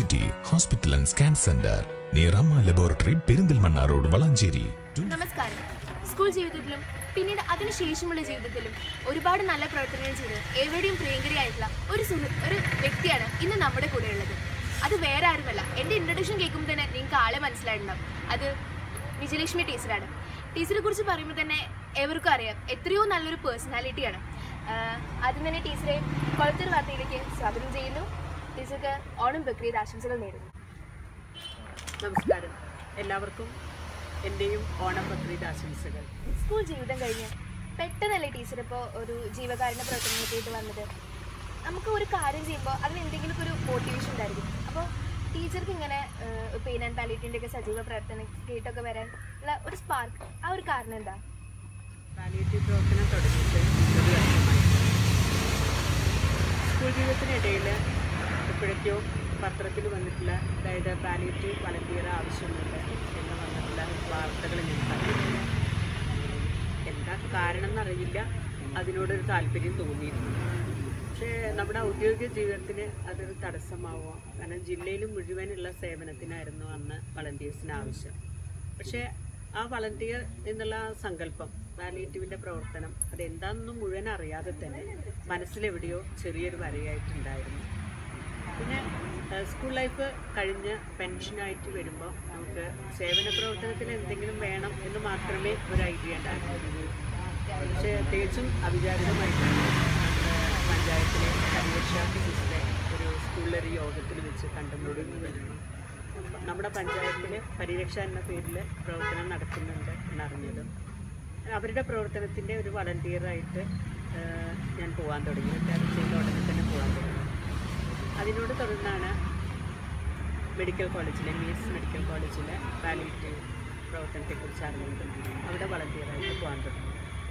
City hospital and scan centre near Amma laboratory Perinthalmanna road Valanchery നമസ്കാരം school ജീവിതത്തിലും പിന്നീട് അതിനുശേഷമുള്ള ജീവിതത്തിലും ഒരുപാട് നല്ല പ്രവർത്തനങ്ങൾ ചെയ്ത് എവിടെയും പ്രിയങ്കരിയായിട്ടുള്ള ഒരു സുഹൃത്ത് ഒരു വ്യക്തിയാണ് ഇന്ന് നമ്മുടെ കൂടെ ഉള്ളത് അത് വേറെ ആരുമല്ല എൻ്റെ ഇൻട്രഡക്ഷൻ കേൾക്കുമ്പോൾ തന്നെ നിങ്ങൾക്ക് ആളെ മനസ്സിലായിട്ടുണ്ടാവും അത് വിജയലക്ഷ്മി ടീച്ചറാണ് ടീച്ചറെ കുറിച്ച് പറയുമ്പോൾ തന്നെ എവർക്കും അറിയാം എത്രയോ നല്ലൊരു പേഴ്സണാലിറ്റിയാണ് ആദ്യം തന്നെ ടീച്ചറെ കൊളത്തൂർ വാർത്തയിലേക്ക് സ്വാഗതം ചെയ്യുന്നു ടീച്ചർക്ക് ഓണം ബക്രീദ് ആശംസകൾ നേരുന്നു നമസ്കാരം എല്ലാവർക്കും എൻ്റെയും ഓണം ബക്രീദ് ആശംസകൾ സ്കൂൾ ജീവിതം കഴിഞ്ഞ് പെട്ടെന്നല്ലേ ടീച്ചർ ഇപ്പോൾ ഒരു ജീവകാരുണ്യ പ്രവർത്തനത്തിലേക്ക് വന്നത് നമുക്ക് ഒരു കാര്യം ചെയ്യുമ്പോൾ അതിന് എന്തെങ്കിലും ഒരു മോട്ടിവേഷൻ ഉണ്ടായിരിക്കും അപ്പോൾ ടീച്ചർക്ക് ഇങ്ങനെ പെയിൻ ആൻഡ് പാലിറ്റിൻ്റെ ഒക്കെ സജീവ പ്രവർത്തനത്തിലേക്കൊക്കെ വരാൻ ഉള്ള ഒരു സ്പാർക്ക് ആ ഒരു കാരണം എന്താ പാലിയേറ്റീവ് പ്രവർത്തനം തുടങ്ങിയിട്ട് ഒരു വർഷമായി സ്കൂൾ ജീവിതത്തിനിടയിൽ എപ്പോഴൊക്കെയോ പത്രത്തിൽ വന്നിട്ടുള്ള അതായത് പാലിയേറ്റീവ് വളണ്ടിയർ ആവശ്യമുണ്ട് എന്ന് വന്നിട്ടുള്ള വാർത്തകൾ ഞാൻ കണ്ടിട്ടില്ല എന്താ കാരണം എന്നറിയില്ല അതിനോടൊരു താല്പര്യം തോന്നിയിരുന്നു പക്ഷേ നമ്മുടെ ഔദ്യോഗിക ജീവിതത്തിന് അതൊരു തടസ്സമാവുക കാരണം ജില്ലയിൽ മുഴുവനുള്ള സേവനത്തിനായിരുന്നു അന്ന് വളണ്ടിയേഴ്സിന് ആവശ്യം പക്ഷേ ആ വളണ്ടിയർ എന്നുള്ള ആ സങ്കല്പം പാലിയേറ്റീവിൻ്റെ പ്രവർത്തനം അതെന്താണെന്നും മുഴുവൻ അറിയാതെ തന്നെ മനസ്സിലെവിടെയോ ചെറിയൊരു വരയായിട്ടുണ്ടായിരുന്നു പിന്നെ ഏഹ്, സ്കൂൾ ലൈഫ് കഴിഞ്ഞ് പെൻഷനായിട്ട് വരുമ്പോൾ നമുക്ക് സേവന പ്രവർത്തനത്തിന് എന്തെങ്കിലും വേണം എന്ന് മാത്രമേ ഒരു ഐഡിയ ഉണ്ടായിരുന്നുള്ളൂ പക്ഷേ തികച്ചും അവിചാരിതമായിട്ടാണ് നമ്മുടെ പഞ്ചായത്തിലെ പരിരക്ഷ ഓഫീസിലെ ഒരു സ്കൂളിലൊരു യോഗത്തിൽ വെച്ച് കണ്ടുമുടുന്നത് നമ്മുടെ പഞ്ചായത്തിൽ പരിരക്ഷ എന്ന പേരിൽ പ്രവർത്തനം നടക്കുന്നുണ്ട് എന്നറിഞ്ഞതും അവരുടെ പ്രവർത്തനത്തിൻ്റെ ഒരു വളണ്ടിയറായിട്ട് ഏഹ്, ഞാൻ പോകാൻ തുടങ്ങി റിട്ടയർ ചെയ്ത ഉടനെ തന്നെ പോകാൻ തുടങ്ങി അതിനോട് തുടർന്നാണ് മെഡിക്കൽ കോളേജിലെ മീസ് മെഡിക്കൽ കോളേജിലെ പാലിയേറ്റീവ് പ്രവർത്തനത്തെക്കുറിച്ച് അറിഞ്ഞത് അവിടെ വളണ്ടിയറായിട്ട് പോകാൻ തുടങ്ങി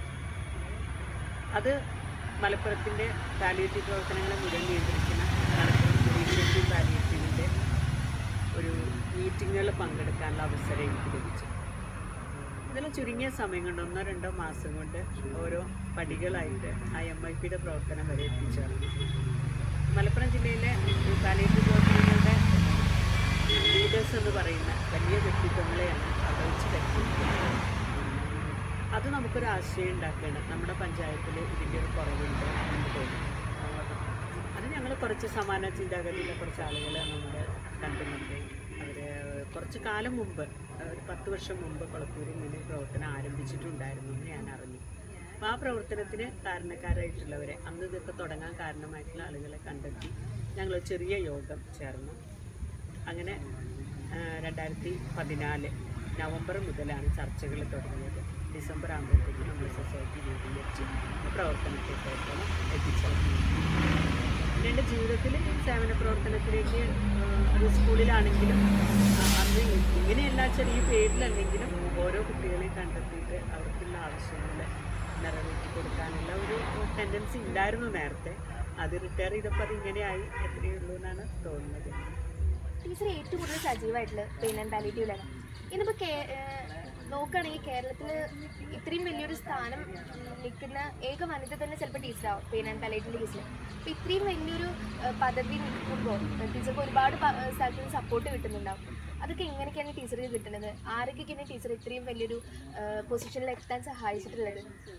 അത് മലപ്പുറത്തിൻ്റെ പാലിയേറ്റീവ് പ്രവർത്തനങ്ങളെ മുഴുവൻ നിയന്ത്രിക്കുന്ന മലപ്പുറം ഇനീഷ്യേറ്റീവ് പാലിയേറ്റീവിൻ്റെ ഒരു മീറ്റിങ്ങുകളിൽ പങ്കെടുക്കാനുള്ള അവസരം എനിക്ക് ലഭിച്ചു ഇതിൽ ചുരുങ്ങിയ സമയം കൊണ്ട് ഒന്നോ രണ്ടോ മാസം കൊണ്ട് ഓരോ പടികളായിട്ട് ആ എം ഐ പിയുടെ പ്രവർത്തനം വരെ എത്തിച്ചേർന്നു മലപ്പുറം ജില്ലയിലെ ഈ പാലിയേറ്റീവ് പ്രവർത്തനങ്ങളുടെ ലീഡേഴ്സ് എന്ന് പറയുന്ന വലിയ വ്യക്തിത്വങ്ങളെയാണ് അവിടെ വെച്ച് പരിചയപ്പെടുന്നത് അത് നമുക്കൊരു ആശയം ഉണ്ടാക്കുകയാണ് നമ്മുടെ പഞ്ചായത്തിൽ ഇതിൻ്റെ ഒരു കുറവുണ്ട് എന്ന് തോന്നി അത് ഞങ്ങൾ കുറച്ച് സമാന ചിന്താഗതിയിലെ കുറച്ച് ആളുകളെ നമ്മൾ കണ്ടുമുട്ടി അവർ കുറച്ച് കാലം മുമ്പ് ഒരു പത്ത് വർഷം മുമ്പ് കൊളത്തൂരിൽ ഇങ്ങനെ ഒരു പ്രവർത്തനം ആരംഭിച്ചിട്ടുണ്ടായിരുന്നു എന്ന് ഞാൻ അറിഞ്ഞു അപ്പോൾ ആ പ്രവർത്തനത്തിന് കാരണക്കാരായിട്ടുള്ളവരെ അന്ന് ഇതൊക്കെ തുടങ്ങാൻ കാരണമായിട്ടുള്ള ആളുകളെ കണ്ടെത്തി ഞങ്ങൾ ചെറിയ യോഗം ചേർന്നു അങ്ങനെ ആ, രണ്ടായിരത്തി പതിനാല് നവംബർ മുതലാണ് ചർച്ചകൾ തുടങ്ങിയത് ഡിസംബർ ആകുമ്പോഴത്തേക്ക് നമ്മൾ സൊസൈറ്റി രൂപീകരിച്ച് പ്രവർത്തനത്തെ പ്രവർത്തനം എത്തിച്ചേർന്നു പിന്നെ എൻ്റെ ജീവിതത്തിൽ സേവന പ്രവർത്തനത്തിലേക്ക് ആ, അത് സ്കൂളിലാണെങ്കിലും ആ, അന്ന് ഇങ്ങനെയല്ല ചെറിയ പേരിലല്ലെങ്കിലും ഓരോ കുട്ടികളെയും കണ്ടെത്തിയിട്ട് അവർക്കുള്ള ആവശ്യങ്ങൾ നിറവേറ്റി കൊടുക്കാനുള്ള ഒരു ടെൻഡൻസി ഉണ്ടായിരുന്നു നേരത്തെ അത് റിട്ടയർ ചെയ്തപ്പോൾ അത് ഇങ്ങനെയായി എത്രയേ ഉള്ളൂ എന്നാണ് തോന്നുന്നത് ടീച്ചർ ഏറ്റവും കൂടുതൽ സജീവമായിട്ടുള്ളത് പെയിൻ ആൻഡ് പാലിറ്റീവിലാണ് ഇന്നിപ്പോൾ കേ ഏഹ് നോക്കുകയാണെങ്കിൽ കേരളത്തിൽ ഇത്രയും വലിയൊരു സ്ഥാനം നിൽക്കുന്ന ഏക വനിത തന്നെ ചിലപ്പോൾ ടീച്ചറാവും പെയിൻ ആൻഡ് പാലിറ്റീവിൻ്റെ കേസിൽ അപ്പോൾ ഇത്രയും വലിയൊരു ഏഹ് പദവി നിൽക്കുമ്പോൾ ടീച്ചർക്ക് ഒരുപാട് പ- ഏഹ് സ്ഥലത്ത് നിന്ന് സപ്പോർട്ട് കിട്ടുന്നുണ്ടാവും അതൊക്കെ എങ്ങനെയൊക്കെയാണ് ടീച്ചർക്ക് കിട്ടുന്നത് ആരൊക്കെയാണ് ടീച്ചർ ഇത്രയും വലിയൊരു പൊസിഷനിൽ എത്താൻ സഹായിച്ചിട്ടുള്ളത്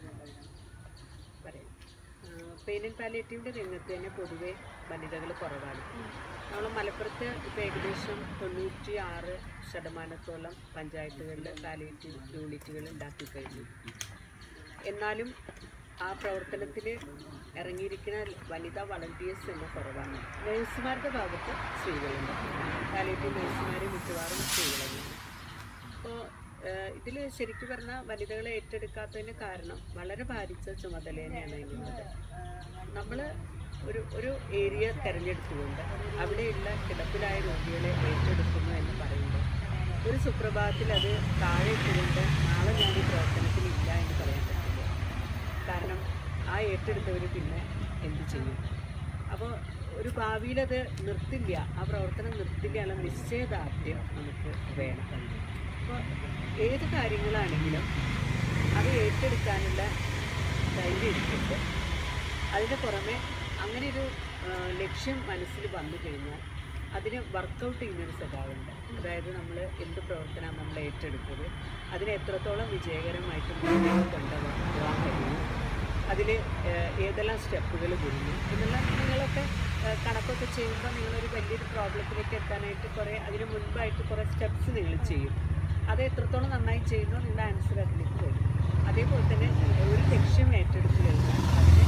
പറയാം പെയിൻ ആൻഡ് പാലിയേറ്റീവിൻ്റെ രംഗത്ത് തന്നെ പൊതുവെ വനിതകൾ കുറവാണ് നമ്മൾ മലപ്പുറത്ത് ഇപ്പോൾ ഏകദേശം തൊണ്ണൂറ്റി ആറ് ശതമാനത്തോളം പഞ്ചായത്തുകളിൽ പാലിയേറ്റീവ് യൂണിറ്റുകൾ ഉണ്ടാക്കി കഴിഞ്ഞു എന്നാലും ആ പ്രവർത്തനത്തിൽ ഇറങ്ങിയിരിക്കുന്ന വനിതാ വളണ്ടിയേഴ്സ് തന്നെ കുറവാണ് നേഴ്സുമാരുടെ ഭാഗത്ത് സ്ത്രീകളുണ്ട് പാലിയേറ്റീവ് നേഴ്സുമാർ മിക്കവാറും സ്ത്രീകൾ തന്നെയാണ് അപ്പോൾ ഇതിൽ ശരിക്കും പറഞ്ഞാൽ വനിതകളെ ഏറ്റെടുക്കാത്തതിന് കാരണം വളരെ ഭാരിച്ച ചുമതല തന്നെയാണ് ഇതിനുള്ളത് നമ്മൾ ഒരു ഒരു ഏരിയ തിരഞ്ഞെടുത്തുകൊണ്ട് അവിടെയുള്ള കിടപ്പിലായ രോഗികളെ ഏറ്റെടുക്കുന്നു എന്ന് പറയുമ്പോൾ ഒരു സുപ്രഭാതത്തിൽ അത് താഴെ ഇട്ടുകൊണ്ട് നാളെ ഞാൻ ഈ പ്രവർത്തനത്തിലില്ല എന്ന് പറയാൻ പറ്റില്ല കാരണം ആ ഏറ്റെടുത്തവർ പിന്നെ എന്ത് ചെയ്യും അപ്പോൾ ഒരു ഭാവിയിലത് നിർത്തില്ല ആ പ്രവർത്തനം നിർത്തില്ല എന്നുള്ള നിശ്ചയദാർഢ്യം നമുക്ക് വേണം അപ്പോൾ ഏത് കാര്യങ്ങളാണെങ്കിലും അത് ഏറ്റെടുക്കാനുള്ള ധൈര്യം ഇരിക്കുമ്പോൾ അതിന് പുറമെ അങ്ങനെ ഒരു ആ, ലക്ഷ്യം മനസ്സിൽ വന്നു കഴിഞ്ഞാൽ അതിന് വർക്കൗട്ട് ചെയ്യുന്നൊരു സ്വഭാവമുണ്ട് അതായത് നമ്മൾ എന്ത് പ്രവർത്തനമാണ് നമ്മൾ ഏറ്റെടുത്തത് അതിനെ എത്രത്തോളം വിജയകരമായിട്ട് മുന്നിലേക്ക് കൊണ്ടുപോകാൻ കഴിയും അതിൽ ഏതെല്ലാം സ്റ്റെപ്പുകൾ വരുന്നു എന്നുള്ള നിങ്ങളൊക്കെ ഏഹ്, കണക്കൊക്കെ ചെയ്യുമ്പോൾ നിങ്ങളൊരു വലിയൊരു പ്രോബ്ലത്തിലേക്ക് എത്താനായിട്ട് കുറേ അതിന് മുൻപായിട്ട് കുറേ സ്റ്റെപ്സ് നിങ്ങൾ ചെയ്യും അത് എത്രത്തോളം നന്നായി ചെയ്യുന്നു നിങ്ങളുടെ ആൻസർ അതിലേക്ക് വരും അതേപോലെ തന്നെ ഒരു ലക്ഷ്യം ഏറ്റെടുത്ത് കഴിഞ്ഞാൽ അതിന്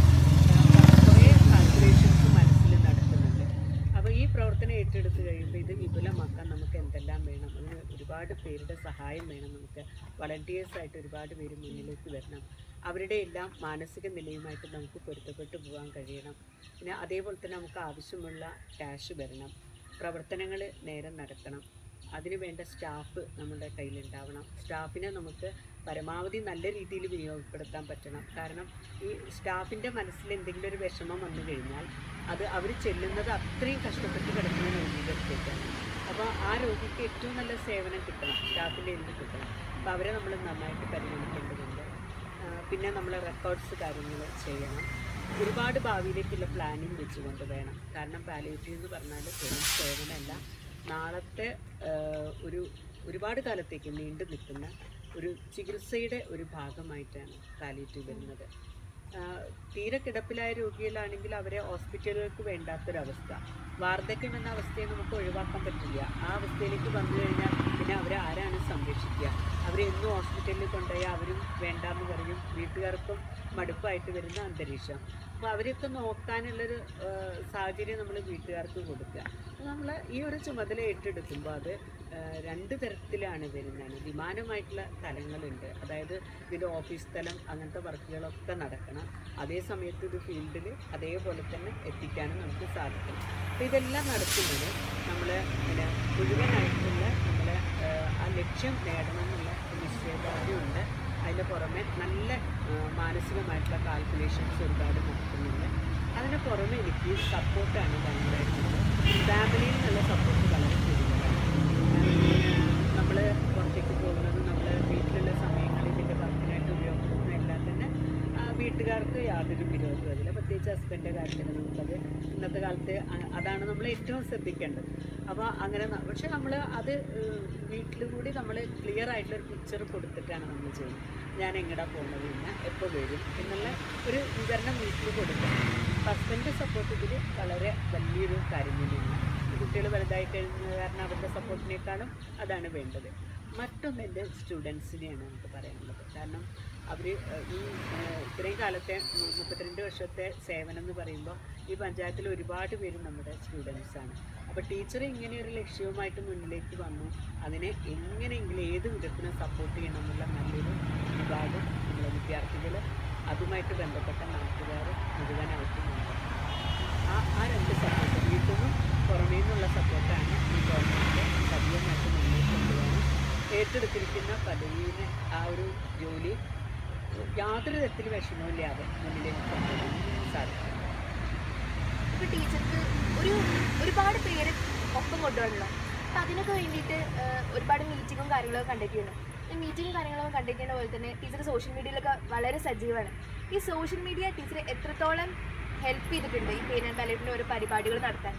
കുറേ കാൽക്കുലേഷൻസ് മനസ്സിൽ നടക്കുന്നുണ്ട് അപ്പോൾ ഈ പ്രവർത്തനം ഏറ്റെടുത്ത് കഴിയുമ്പോൾ ഇത് വിപുലമാക്കാൻ നമുക്ക് എന്തെല്ലാം വേണം അതിന് ഒരുപാട് പേരുടെ സഹായം വേണം നമുക്ക് വളണ്ടിയേഴ്സായിട്ട് ഒരുപാട് പേര് മുന്നിലേക്ക് വരണം അവരുടെ എല്ലാം മാനസിക നിലയുമായിട്ട് നമുക്ക് പൊരുത്തപ്പെട്ടു പോകാൻ കഴിയണം പിന്നെ അതേപോലെ തന്നെ നമുക്ക് ആവശ്യമുള്ള ക്യാഷ് വരണം പ്രവർത്തനങ്ങൾ നേരം നടക്കണം അതിന് വേണ്ട സ്റ്റാഫ് നമ്മുടെ കയ്യിലുണ്ടാവണം സ്റ്റാഫിനെ നമുക്ക് പരമാവധി നല്ല രീതിയിൽ വിനിയോഗപ്പെടുത്താൻ പറ്റണം കാരണം ഈ സ്റ്റാഫിൻ്റെ മനസ്സിൽ എന്തെങ്കിലും ഒരു വിഷമം വന്നു കഴിഞ്ഞാൽ അത് അവർ ചെല്ലുന്നത് അത്രയും കഷ്ടപ്പെട്ട് കിടക്കുന്ന രോഗികൾക്കേക്കാണ് അപ്പോൾ ആ രോഗിക്ക് ഏറ്റവും നല്ല സേവനം കിട്ടണം സ്റ്റാഫിൻ്റെ എന്ത് കിട്ടണം അപ്പോൾ അവരെ നമ്മൾ നന്നായിട്ട് പരിഗണിക്കേണ്ടതുണ്ട് ആ, പിന്നെ നമ്മൾ റെക്കോർഡ്സ് കാര്യങ്ങൾ ചെയ്യണം ഒരുപാട് ഭാവിയിലേക്കുള്ള പ്ലാനിങ് വെച്ചുകൊണ്ട് വേണം കാരണം പാലിയേറ്റീവ് എന്ന് പറഞ്ഞാൽ വെറും സേവനമല്ല നാളത്തെ ആ, ഒരു ഒരുപാട് കാലത്തേക്ക് നീണ്ടു നിൽക്കുന്ന ഒരു ചികിത്സയുടെ ഒരു ഭാഗമായിട്ടാണ് പാലിയേറ്റീവ് വരുന്നത് ആ, തീരെ കിടപ്പിലായ രോഗികളാണെങ്കിൽ അവരെ ഹോസ്പിറ്റലുകൾക്ക് വേണ്ടാത്തൊരവസ്ഥ വാർദ്ധക്യം എന്ന അവസ്ഥയെ നമുക്ക് ഒഴിവാക്കാൻ പറ്റില്ല ആ അവസ്ഥയിലേക്ക് വന്നു കഴിഞ്ഞാൽ പിന്നെ അവരെ ആരാണ് സംരക്ഷിക്കുക അവരെ എന്നും ഹോസ്പിറ്റലിൽ കൊണ്ടുപോയി അവരും വേണ്ടാന്ന് പറയും വീട്ടുകാർക്കും മടുപ്പായിട്ട് വരുന്ന അന്തരീക്ഷം അപ്പോൾ അവരെയൊക്കെ നോക്കാനുള്ളൊരു ആ, സാഹചര്യം നമ്മൾ വീട്ടുകാർക്ക് കൊടുക്കുക നമ്മൾ ഈ ഒരു ചുമതല ഏറ്റെടുക്കുമ്പോൾ അത് ആ, രണ്ട് തരത്തിലാണ് വരുന്നത് വിമാനമായിട്ടുള്ള തലങ്ങളുണ്ട് അതായത് ഇതിൻ്റെ ഓഫീസ് തലം അങ്ങനത്തെ വർക്കുകളൊക്കെ നടക്കണം അതേ സമയത്ത് ഇത് ഫീൽഡിൽ അതേപോലെ തന്നെ എത്തിക്കാനും നമുക്ക് സാധിക്കണം അപ്പോൾ ഇതെല്ലാം നടത്തുന്നത് നമ്മൾ പിന്നെ മുഴുവനായിട്ടുള്ള നമ്മളെ ആ, ആ ലക്ഷ്യം നേടണം എന്നുള്ള ഒരു നിശ്ചയദാർഢ്യമുണ്ട് അതിന് പുറമെ നല്ല ആ, മാനസികമായിട്ടുള്ള കാൽക്കുലേഷൻസ് ഒരുപാട് നടത്തുന്നുണ്ട് അതിന് പുറമെ എനിക്ക് സപ്പോർട്ടാണ് ഭയങ്കരമായിട്ടുള്ളത് ഫാമിലിയിൽ നിന്നുള്ള സപ്പോർട്ട് വളരെ കൂടുതലാണ് നമ്മൾ പുറത്തേക്ക് പോകുന്നത് നമ്മൾ വീട്ടിലുള്ള സമയങ്ങളിൽ ഇതിൻ്റെ വർക്കിനായിട്ട് ഉപയോഗപ്പെടുന്ന എല്ലാം തന്നെ ആ, വീട്ടുകാർക്ക് യാതൊരു വിരോധവും അതില്ല പ്രത്യേകിച്ച് ഹസ്ബൻഡിൻ്റെ കാര്യത്തിൽ നമുക്കത് ഇന്നത്തെ കാലത്ത് അ- അതാണ് നമ്മൾ ഏറ്റവും ശ്രദ്ധിക്കേണ്ടത് അപ്പോൾ അങ്ങനെ ന- പക്ഷെ നമ്മൾ അത് വീട്ടിൽ കൂടി നമ്മൾ ക്ലിയർ ആയിട്ടുള്ള ഒരു പിക്ചർ കൊടുത്തിട്ടാണ് നമ്മൾ ചെയ്യുന്നത് ഞാൻ എങ്ങടാ പോകുന്നത് പിന്നെ എപ്പോൾ വരും എന്നുള്ള ഒരു വിവരണം വീട്ടിൽ കൊടുക്കണം ഹസ്ബൻഡിൻ്റെ സപ്പോർട്ട് ഇതിൽ വളരെ വലിയൊരു കാര്യം തന്നെയാണ് കുട്ടികൾ വലുതായി കഴിഞ്ഞ കാരണം അവരുടെ സപ്പോർട്ടിനേക്കാളും അതാണ് വേണ്ടത് മറ്റൊന്ന് എൻ്റെ സ്റ്റുഡൻസിനെയാണ് നമുക്ക് പറയാനുള്ളത് കാരണം അവർ ഈ ഏഹ്, ഇത്രയും കാലത്തെ മു- മുപ്പത്തിരണ്ട് വർഷത്തെ സേവനം എന്ന് പറയുമ്പോൾ ഈ പഞ്ചായത്തിൽ ഒരുപാട് പേര് നമ്മുടെ സ്റ്റുഡൻസാണ് അപ്പോൾ ടീച്ചർ ഇങ്ങനെ ഒരു ലക്ഷ്യവുമായിട്ട് മുന്നിലേക്ക് വന്നു അതിനെ എങ്ങനെയെങ്കിലും ഏത് വിധത്തിനും സപ്പോർട്ട് ചെയ്യണം എന്നുള്ള നല്ലൊരു വിഭാഗം നമ്മുടെ വിദ്യാർത്ഥികൾ അതുമായിട്ട് ബന്ധപ്പെട്ട നാട്ടുകാർ മുഴുവനായിട്ടുമുണ്ട് ആ ആ രണ്ട് സപ്പോർട്ട് വീട്ടിൽ നിന്നും പുറമേ നിന്നുള്ള സപ്പോർട്ടാണ് ഈ ഗവൺമെൻറ് സജീവമായിട്ട് മുന്നോട്ട് കൊണ്ടുപോകാൻ ഏറ്റെടുത്തിരിക്കുന്ന പദവിയിന് ആ ഒരു ജോലി യാതൊരു തരത്തിൽ വിഷമമില്ലാതെ മുന്നിലേക്ക് കൊണ്ടുപോകാൻ സാധിക്കും ഇപ്പൊ ടീച്ചർക്ക് ഒരു ഒരുപാട് പേര് ഒപ്പം കൊണ്ടുവരണം അപ്പം അതിനൊക്കെ വേണ്ടിയിട്ട് ഏഹ്, ഒരുപാട് മീറ്റിങ്ങും കാര്യങ്ങളൊക്കെ കണ്ടക്ട് ചെയ്യണം ഈ മീറ്റിങ്ങും കാര്യങ്ങളൊക്കെ കണ്ടക്ട് ചെയ്യുന്ന പോലെ തന്നെ ടീച്ചർ സോഷ്യൽ മീഡിയയിലൊക്കെ വളരെ സജീവമാണ് ഈ സോഷ്യൽ മീഡിയ ടീച്ചറെ എത്രത്തോളം ഹെൽപ്പ് ചെയ്തിട്ടുണ്ട് ഈ പെയിൻ ആൻഡ് പാലേറ്റിൻ്റെ ഓരോ പരിപാടികൾ നടത്താൻ